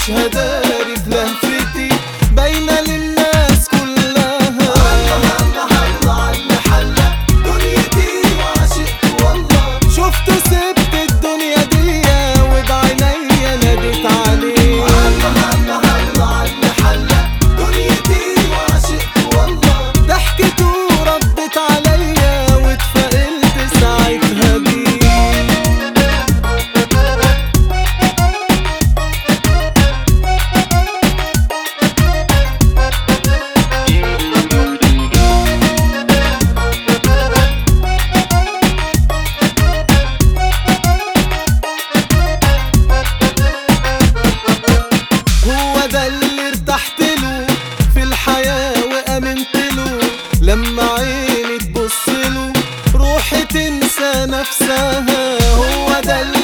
مش هداري في لهفتي باينة للناس كلها شفت سبت الدنيا دي وبعينيا ناديت عليه ضحكته ردت عليا واتفائلت ساعتها بيه هو ده اللي ارتحت له في الحياة وأمنت له لما عيني تبص له روحي تنسى نفسها هو ده اللي